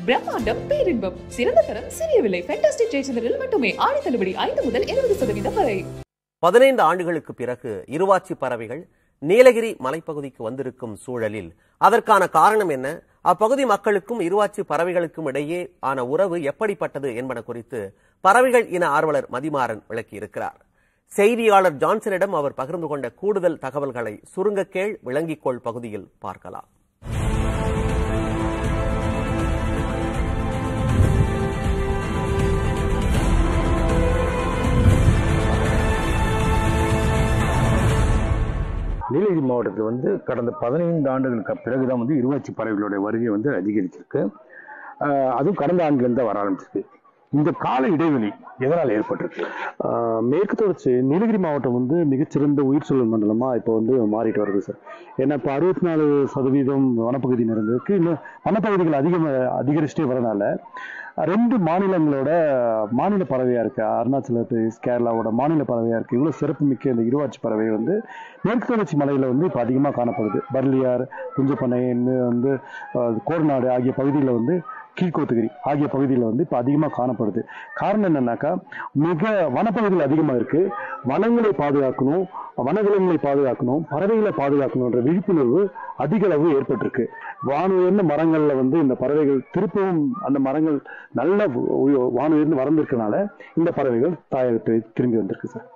பிரம்மாண்டம் பேரின்பம் சிறந்த தரம் சிறிய விலை ஃபேண்டாஸ்டிக் ஜெயச்சந்திரில் மட்டுமே ஆடி தள்ளுபடி ஐந்து முதல் இருபது சதவீதம் வரை பதினைந்து ஆண்டுகளுக்கு பிறகு இருவாச்சி பறவைகள் நீலகிரி மலைப்பகுதிக்கு வந்திருக்கும் சூழலில் அதற்கான காரணம் என்ன அப்பகுதி மக்களுக்கும் இருவாச்சி பறவைகளுக்கும் இடையே ஆன உறவு எப்படிப்பட்டது என்பன குறித்து பறவைகள் இன ஆர்வலர் மதிமாறன் விளக்கியிருக்கிறார் செய்தியாளர் ஜான்சனிடம் அவர் பகிர்ந்து கொண்ட கூடுதல் தகவல்களை சுருங்க கேள் விளங்கிக்கொள் பகுதியில் பார்க்கலாம் நீலகிரி மாவட்டத்தில் வந்து கடந்த பதினைந்து ஆண்டுகளுக்கு பிறகுதான் வந்து இருவாச்சி பறவைகளுடைய வருகை வந்து அதிகரிச்சிருக்கு ஆஹ் அதுவும் கடந்த ஆண்டுகள் தான் வர ஆரம்பிச்சிருக்கு இந்த கால இடைவெளி எதனால் ஏற்பட்டிருக்கு ஆஹ் மேற்கு தொடர்ச்சி நீலகிரி மாவட்டம் வந்து மிகச்சிறந்த உயிர் சூழல் மண்டலமா இப்போ வந்து மாறிட்டு வருது சார் ஏன்னா இப்போ அறுபத்தி நாலு சதவீதம் வனப்பகுதி நிறைந்திருக்கு இன்னும் வனப்பகுதிகள் அதிகம் அதிகரிச்சுட்டே வரனால ரெண்டு மாநிலங்களோட மாநில பறவையா இருக்கு அருணாச்சல பிரதேஷ் கேரளாவோட மாநில பறவையா இருக்கு இவ்வளவு சிறப்புமிக்க இந்த இருவாச்சி பறவை வந்து மேற்கு தொடர்ச்சி மலையில வந்து இப்போ அதிகமாக காணப்படுது பர்லியார் குஞ்சப்பனை இன்னும் வந்து ஆஹ், கோரநாடு ஆகிய பகுதிகளில் வந்து கீழ்கோத்தகிரி ஆகிய பகுதியில் வந்து இப்போ அதிகமாக காணப்படுது காரணம் என்னன்னாக்கா மிக வனப்பகுதிகள் அதிகமாக இருக்கு வனங்களை பாதுகாக்கணும் வனவிலங்குகளை பாதுகாக்கணும் பறவைகளை பாதுகாக்கணுன்ற விழிப்புணர்வு அதிக அளவு ஏற்பட்டிருக்கு வானுயர்ந்த மரங்கள்ல வந்து இந்த பறவைகள் திருப்பவும் அந்த மரங்கள் நல்ல உய- வானுயர்ந்து வளர்ந்துருக்கனால இந்த பறவைகள் தாயகத்தை திரும்பி வந்திருக்கு சார்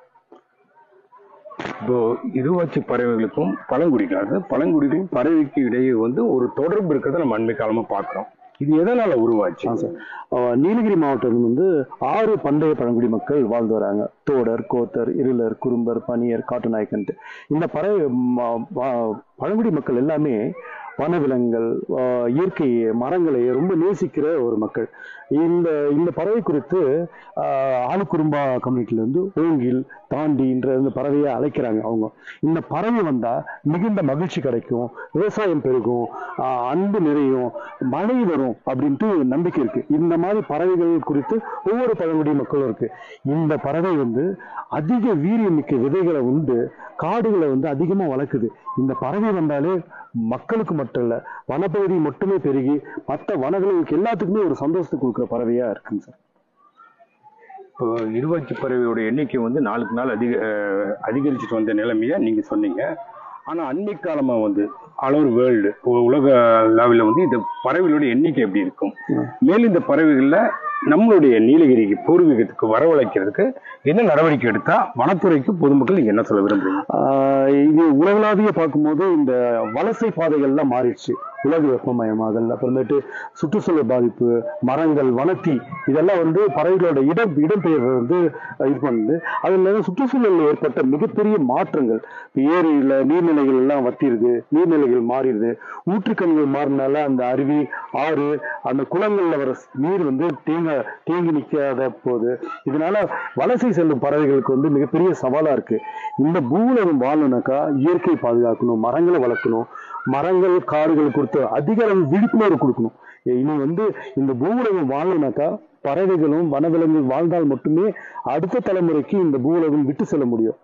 இப்போ இருவாச்சி பறவைகளுக்கும் பழங்குடிகள் அதாவது பழங்குடிகளும் பறவைக்கு இடையே வந்து ஒரு தொடர்பு இருக்கிறத நம்ம அண்மை காலமா பார்க்கிறோம் இது எதனால உருவாச்சு ஆ சார் அஹ் நீலகிரி மாவட்டம் வந்து ஆறு பண்டைய பழங்குடி மக்கள் வாழ்ந்து வராங்க தோடர் கோத்தர் இருளர் குறும்பர் பனியர் காட்டுநாயக்கன்ட்டு இந்த பறவை ம- வ- பழங்குடி மக்கள் எல்லாமே வனவிலங்குகள் ஆஹ் இயற்கையை மரங்களை ரொம்ப நேசிக்கிற ஒரு மக்கள் இந்த இந்த பறவை குறித்து ஆஹ் ஆளுக்குறும்பா கம்யூனிட்டில இருந்து ஓங்கில் தாண்டின்ற இந்த பறவையை அழைக்கிறாங்க அவங்க இந்த பறவை வந்தா மிகுந்த மகிழ்ச்சி கிடைக்கும் விவசாயம் பெருகும் ஆஹ் அன்பு நிறையும் மழை வரும் அப்படின்ட்டு நம்பிக்கை இருக்கு இந்த மாதிரி பறவைகள் குறித்து ஒவ்வொரு பழங்குடி மக்களும் இருக்கு இந்த பறவை வந்து அதிக வீரியமிக்க விதைகளை உண்டு காடுகளை வந்து அதிகமா வளர்க்குது இந்த பறவை வந்தாலே மக்களுக்கு மட்டும் இல்ல வனப்பகுதி மட்டுமே பெருகி மற்ற வனங்களுக்கு எல்லாத்துக்குமே ஒரு சந்தோஷத்தை கொடுக்குற பறவையா இருக்குங்க சார் இப்போ இருவாச்சி பறவையோட எண்ணிக்கை வந்து நாளுக்கு நாள் அதிக அஹ், அதிகரிச்சுட்டு வந்த நிலைமைய நீங்க சொன்னீங்க ஆனா அண்மை காலமா வந்து ஆல் வேர்ல்டு உலக லெவலில் வந்து இந்த பறவைகளோட எண்ணிக்கை எப்படி இருக்கும் மேலும் இந்த பறவைகள்ல நம்மளுடைய நீலகிரிக்கு பூர்வீகத்துக்கு வரவழைக்கிறதுக்கு என்ன நடவடிக்கை எடுத்தா வனத்துறைக்கு பொதுமக்கள் நீங்க என்ன சொல்ல விரும்புறீங்க ஆஹ் இது உலகளாவிய பார்க்கும்போது இந்த வலசை பாதைகள்லாம் மாறிடுச்சு உலக வெப்பமயமாதல் அப்புறமேட்டு சுற்றுச்சூழல் பாதிப்பு மரங்கள் வனத்தி இதெல்லாம் வந்து பறவைகளோட இடம் இடம்பெயர்வை வந்து அஹ், இது பண்ணுது அதுல இல்லாம சுற்றுச்சூழலில் ஏற்பட்ட மிகப்பெரிய மாற்றங்கள் இப்ப ஏரியில நீர்நிலைகள் எல்லாம் வத்திருது நீர்நிலைகள் மாறிடுது ஊற்றுக்கண்கள் மாறினால அந்த அருவி ஆறு அந்த குளங்கள்ல வர நீர் வந்து தேங்க தேங்கி நிக்காத போது இதனால வலசை செல்லும் பறவைகளுக்கு வந்து மிகப்பெரிய சவாலா இருக்கு இந்த பூவுலகம் வாழணும்னாக்கா இயற்கை பாதுகாக்கணும் மரங்களை வளர்க்கணும் மரங்கள் காடுகள் கொடுத்து அதிக அளவு விழிப்புணர்வு கொடுக்கணும் இனி வந்து இந்த பூவுலகம் வாழணும்னாக்கா பறவைகளும் வனவிலங்கு வாழ்ந்தால் மட்டுமே அடுத்த தலைமுறைக்கு இந்த பூவுலகம் விட்டு செல்ல முடியும்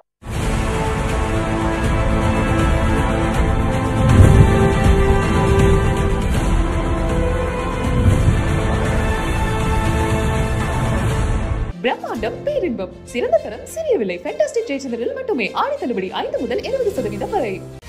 பிரம்மாண்டம் பேரின்பம் சிறந்த தரம் சிறிய விலை ஃபேண்டாஸ்டிக் ஜெயச்சந்திரில் மட்டுமே ஆடி தள்ளுபடி ஐந்து முதல் இருபது சதவீதம் வரை